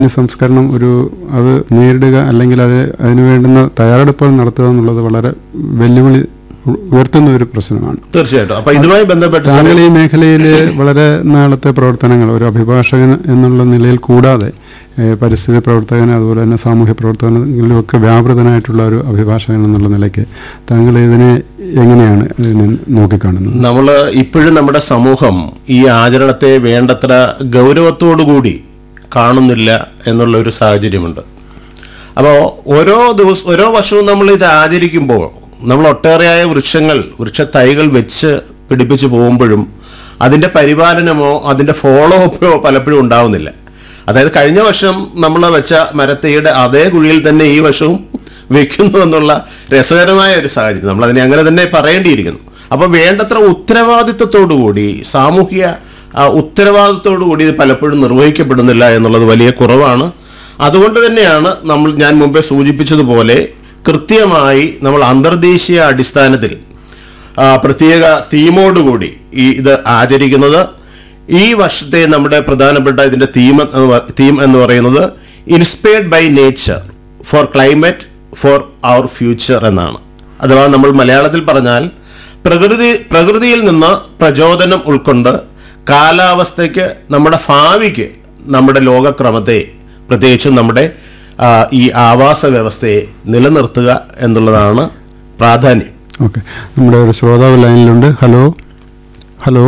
മാലിന്യ സംസ്കരണം ഒരു അത് നേരിടുക അല്ലെങ്കിൽ അത് അതിനു വേണ്ടുന്ന തയ്യാറെടുപ്പുകൾ നടത്തുക എന്നുള്ളത് വളരെ വെല്ലുവിളി ഉ- ഉയർത്തുന്ന ഒരു പ്രശ്നമാണ് തീർച്ചയായിട്ടും അപ്പൊ ഇതുമായി ബന്ധപ്പെട്ട് താങ്കൾ ഈ മേഖലയിൽ വളരെ നാളത്തെ പ്രവർത്തനങ്ങൾ ഒരു അഭിഭാഷകൻ എന്നുള്ള നിലയിൽ കൂടാതെ ഏഹ്, പരിസ്ഥിതി പ്രവർത്തകൻ അതുപോലെ തന്നെ സാമൂഹ്യ പ്രവർത്തനങ്ങളിലുമൊക്കെ വ്യാപൃതനായിട്ടുള്ള ഒരു അഭിഭാഷകൻ എന്നുള്ള നിലയ്ക്ക് താങ്കൾ ഇതിനെ എങ്ങനെയാണ് ഇതിനെ നോക്കിക്കാണുന്നത് നമ്മൾ ഇപ്പോഴും നമ്മുടെ സമൂഹം ഈ ആചരണത്തെ വേണ്ടത്ര ഗൗരവത്തോടുകൂടി കാണുന്നില്ല എന്നുള്ള ഒരു സാഹചര്യമുണ്ട് അപ്പോൾ ഓരോ ദിവസം ഓരോ വർഷവും നമ്മൾ ഇത് ആചരിക്കുമ്പോൾ നമ്മൾ ഒട്ടേറെയായ വൃക്ഷങ്ങൾ വൃക്ഷത്തൈകൾ വെച്ച് പിടിപ്പിച്ച് പോകുമ്പോഴും അതിൻ്റെ പരിപാലനമോ അതിൻ്റെ ഫോളോ അപ്പോ പലപ്പോഴും ഉണ്ടാവുന്നില്ല അതായത് കഴിഞ്ഞ വർഷം നമ്മൾ വെച്ച മരത്തൈയുടെ അതേ കുഴിയിൽ തന്നെ ഈ വർഷവും വെക്കുന്നു എന്നുള്ള രസകരമായ ഒരു സാഹചര്യം നമ്മൾ അതിനെ അങ്ങനെ തന്നെ പറയേണ്ടിയിരിക്കുന്നു അപ്പോൾ വേണ്ടത്ര ഉത്തരവാദിത്വത്തോടുകൂടി സാമൂഹ്യ ആ, ഉത്തരവാദിത്വത്തോടുകൂടി ഇത് പലപ്പോഴും നിർവഹിക്കപ്പെടുന്നില്ല എന്നുള്ളത് വലിയ കുറവാണ് അതുകൊണ്ട് തന്നെയാണ് നമ്മൾ ഞാൻ മുമ്പേ സൂചിപ്പിച്ചതുപോലെ കൃത്യമായി നമ്മൾ അന്തർദേശീയ അടിസ്ഥാനത്തിൽ ആ, പ്രത്യേക തീമോടുകൂടി ഈ ഇത് ആചരിക്കുന്നത് ഈ വർഷത്തെ നമ്മുടെ പ്രധാനപ്പെട്ട ഇതിന്റെ തീം എന്ന് പ- തീം എന്ന് പറയുന്നത് inspired by nature for climate for our future എന്നാണ് അഥവാ നമ്മൾ മലയാളത്തിൽ പറഞ്ഞാൽ പ്രകൃതി പ്രകൃതിയിൽ നിന്ന് പ്രചോദനം ഉൾക്കൊണ്ട് കാലാവസ്ഥയ്ക്ക് നമ്മുടെ ഭാവിക്ക് നമ്മുടെ ലോകക്രമത്തെ പ്രത്യേകിച്ചും നമ്മുടെ ആ, ഈ ആവാസ വ്യവസ്ഥയെ നിലനിർത്തുക എന്നുള്ളതാണ് പ്രാധാന്യം ഓക്കെ നമ്മുടെ ഒരു ശ്രോതാവ് ലൈനിലുണ്ട് ഹലോ ഹലോ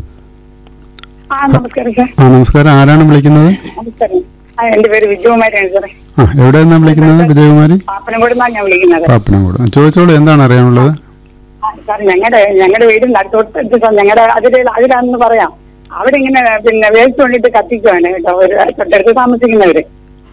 ആ നമസ്കാരം സാർ ആ നമസ്കാരം ആരാണ് വിളിക്കുന്നത് നമസ്കാരം ആ എന്റെ പേര് വിജയകുമാരിയാണ് സാറേ ആ എവിടെ നിന്നാണ് വിളിക്കുന്നത് വിജയകുമാരി പാപ്പനംകോട് നിന്നാണ് ഞാൻ വിളിക്കുന്നത് പാപ്പനംകോട് ആ, ചോദിച്ചോളൂ എന്താണ് അറിയാനുള്ളത് ആ, സാർ ഞങ്ങളുടെ ഞങ്ങളുടെ വീടിന്റെ അടുത്തോട്ട് സാർ ഞങ്ങളുടെ അതിൽ അതിലാണെന്ന് പറയാം അവിടെ ഇങ്ങനെ പിന്നെ വേസ്റ്റ് കൊണ്ടിട്ട് കത്തിക്കുവാണ് കേട്ടോ ഒരു തൊട്ടടുത്ത് താമസിക്കുന്നവര്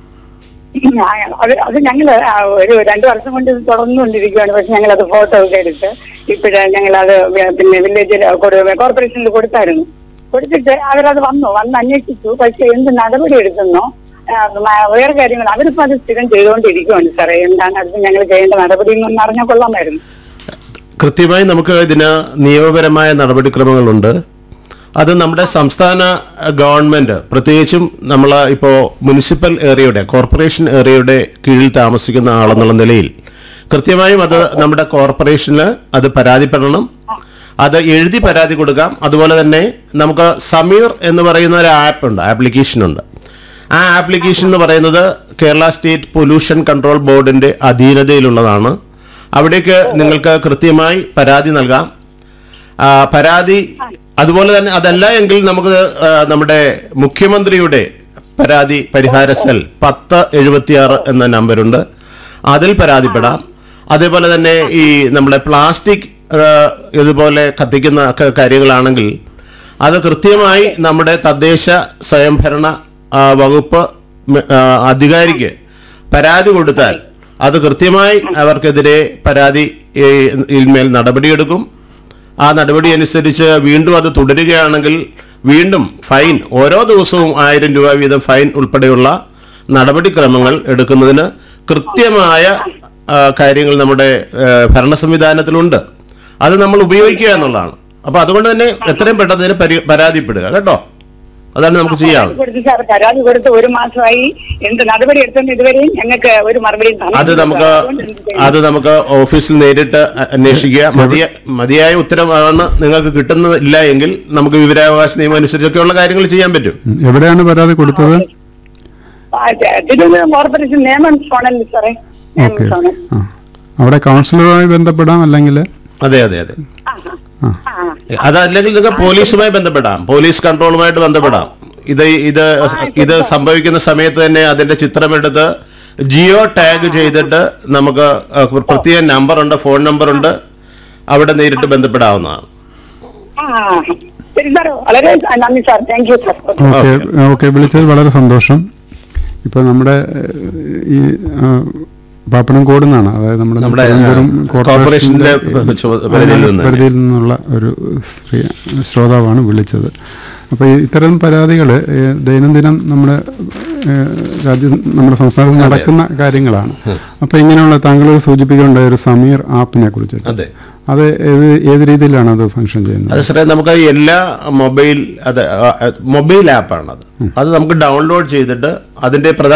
ആ, അത് അത് ഞങ്ങൾ ഒരു രണ്ടു വർഷം കൊണ്ട് ഇത് തുടർന്നുകൊണ്ടിരിക്കുകയാണ് പക്ഷെ ഞങ്ങൾ അത് ഫോട്ടോ ഒക്കെ എടുത്ത് ഇപ്പോഴേ ഞങ്ങൾ അത് പിന്നെ വില്ലേജിൽ കോർപ്പറേഷനിൽ കൊടുത്തായിരുന്നു കൊടുത്തിട്ട് അവരത് വന്നു വന്ന് അന്വേഷിച്ചു പക്ഷെ എന്ത് നടപടി എടുക്കുന്നോ ആ, മ- വേറെ കാര്യങ്ങൾ അവരിപ്പോ അത് സ്ഥിരം ചെയ്തുകൊണ്ടിരിക്കുകയാണ് സാറേ എന്താണ് അടുത്ത് ഞങ്ങൾ ചെയ്യേണ്ട നടപടി എന്നൊന്ന് അറിഞ്ഞാൽ കൊള്ളാമായിരുന്നു കൃത്യമായി നമുക്ക് ഇതിന് നിയമപരമായ നടപടിക്രമങ്ങളുണ്ട് അത് നമ്മുടെ സംസ്ഥാന ഗവൺമെന്റ് പ്രത്യേകിച്ചും നമ്മൾ ഇപ്പോൾ മുനിസിപ്പൽ ഏരിയയുടെ കോർപ്പറേഷൻ ഏരിയയുടെ കീഴിൽ താമസിക്കുന്ന ആളെന്നുള്ള നിലയിൽ കൃത്യമായും അത് നമ്മുടെ കോർപ്പറേഷന് അത് പരാതിപ്പെടണം അത് എഴുതി പരാതി കൊടുക്കാം അതുപോലെ തന്നെ നമുക്ക് സമീർ എന്ന് പറയുന്ന ഒരു ആപ്പ് ഉണ്ട് ആപ്ലിക്കേഷൻ ഉണ്ട് ആ ആപ്ലിക്കേഷൻ എന്ന് പറയുന്നത് കേരള സ്റ്റേറ്റ് പൊല്യൂഷൻ കൺട്രോൾ ബോർഡിന്റെ അധീനതയിലുള്ളതാണ് അവിടേക്ക് നിങ്ങൾക്ക് കൃത്യമായി പരാതി നൽകാം ആ, പരാതി അതുപോലെ തന്നെ അതല്ല എങ്കിൽ നമുക്ക് ആ, നമ്മുടെ മുഖ്യമന്ത്രിയുടെ പരാതി പരിഹാര സെൽ പത്ത് എഴുപത്തിയാറ് എന്ന നമ്പറുണ്ട് അതിൽ പരാതിപ്പെടാം അതേപോലെ തന്നെ ഈ നമ്മുടെ പ്ലാസ്റ്റിക് ആ, ഇതുപോലെ കത്തിക്കുന്ന ഒക്കെ കാര്യങ്ങളാണെങ്കിൽ അത് കൃത്യമായി നമ്മുടെ തദ്ദേശ സ്വയംഭരണ ആ, വകുപ്പ് മ- ആ, അധികാരിക്ക് പരാതി കൊടുത്താൽ അത് കൃത്യമായി അവർക്കെതിരെ പരാതി ഏ, മേൽ നടപടിയെടുക്കും ആ നടപടി അനുസരിച്ച് വീണ്ടും അത് തുടരുകയാണെങ്കിൽ വീണ്ടും ഫൈൻ ഓരോ ദിവസവും ആയിരം രൂപ വീതം ഫൈൻ ഉൾപ്പെടെയുള്ള നടപടിക്രമങ്ങൾ എടുക്കുന്നതിന് കൃത്യമായ ആ, കാര്യങ്ങൾ നമ്മുടെ ആ, ഭരണ സംവിധാനത്തിലുണ്ട് അത് നമ്മൾ ഉപയോഗിക്കുക എന്നുള്ളതാണ് അപ്പൊ അതുകൊണ്ട് തന്നെ എത്രയും പെട്ടെന്ന് ഇതിന് പരി- പരാതിപ്പെടുക കേട്ടോ അതാണ് നമുക്ക് ചെയ്യാം പരാതി കൊടുത്ത് സാർ പരാതി കൊടുത്ത് ഒരു മാസമായി എന്ത് നടപടി എടുത്തെന്ന് ഇതുവരെയും ഞങ്ങൾക്ക് ഒരു മറുപടി അത് നമുക്ക് അത് നമുക്ക് ഓഫീസിൽ നേരിട്ട് അ- അന്വേഷിക്കുക മതിയ മതിയായ ഉത്തരവാണ് നിങ്ങൾക്ക് കിട്ടുന്നില്ല എങ്കിൽ നമുക്ക് വിവരാവകാശ നിയമം അനുസരിച്ചൊക്കെയുള്ള കാര്യങ്ങൾ ചെയ്യാൻ പറ്റും ഉം, എവിടെയാണ് പരാതി കൊടുത്തത് തിരുവനന്തപുരം കോർപ്പറേഷൻ നിയമം സോണൽ സാറേ നിയമം ഓക്കെ സോണൽ ആ അവിടെ കൗൺസിലറുമായി ബന്ധപ്പെടാം അല്ലെങ്കിൽ അതെ അതെ അതെ ആ ആ ആ അതല്ലെങ്കിൽ നിങ്ങൾക്ക് പോലീസുമായി ബന്ധപ്പെടാം പോലീസ് കൺട്രോളുമായിട്ട് ബന്ധപ്പെടാം ഇത് ഇത് ഇത് സംഭവിക്കുന്ന സമയത്ത് തന്നെ അതിന്റെ ചിത്രമെടുത്ത് ജിയോ ടാഗ് ചെയ്തിട്ട് നമുക്ക് അഹ് പ്രത്യേക നമ്പർ ഉണ്ട് ഫോൺ നമ്പർ ഉണ്ട് അവിടെ നേരിട്ട് ബന്ധപ്പെടാവുന്നതാണ് ആ ശരി സാർ വളരെ നന്ദി sir thank you sir okay okay വിളിച്ചത് വളരെ സന്തോഷം ഇപ്പോൾ നമ്മുടെ ഏഹ്, ഈ ആ, പാപ്പനംകോട് നിന്നാണ് അതായത് നമ്മുടെ നമ്മുടെ, തിരുവനന്തപുരം ആ, കോർപ്പറേഷന്റെ കോർപ്പറേഷന്റെ ചുമ- പരിധിയിൽ നിന്ന് തന്നെ. പരിധിയിൽ നിന്നുള്ള ഒരു സ്ത്രീ ശ്രോതാവാണ് വിളിച്ചത് അപ്പോൾ ഇത്തരം പരാതികൾ ദൈനംദിനം നമ്മുടെ ഏഹ്, രാജ്യം നമ്മുടെ സംസ്ഥാനത്ത് നടക്കുന്ന കാര്യങ്ങളാണ് അപ്പൊ ഇങ്ങനെയുള്ള താങ്കൾ സൂചിപ്പിക്കേണ്ട ഒരു സമീർ ആപ്പിനെ കുറിച്ച് അതെ അത് ഏത് ഏത് രീതിയിലാണ് അത് ഫങ്ഷൻ ചെയ്യുന്നത് അത് സാറേ നമുക്ക് എല്ലാ മൊബൈൽ അത് മൊബൈൽ ആപ്പാണ് അത് അത് നമുക്ക് ഡൗൺലോഡ് ചെയ്തിട്ട് അതിന്റെ പ്രധാന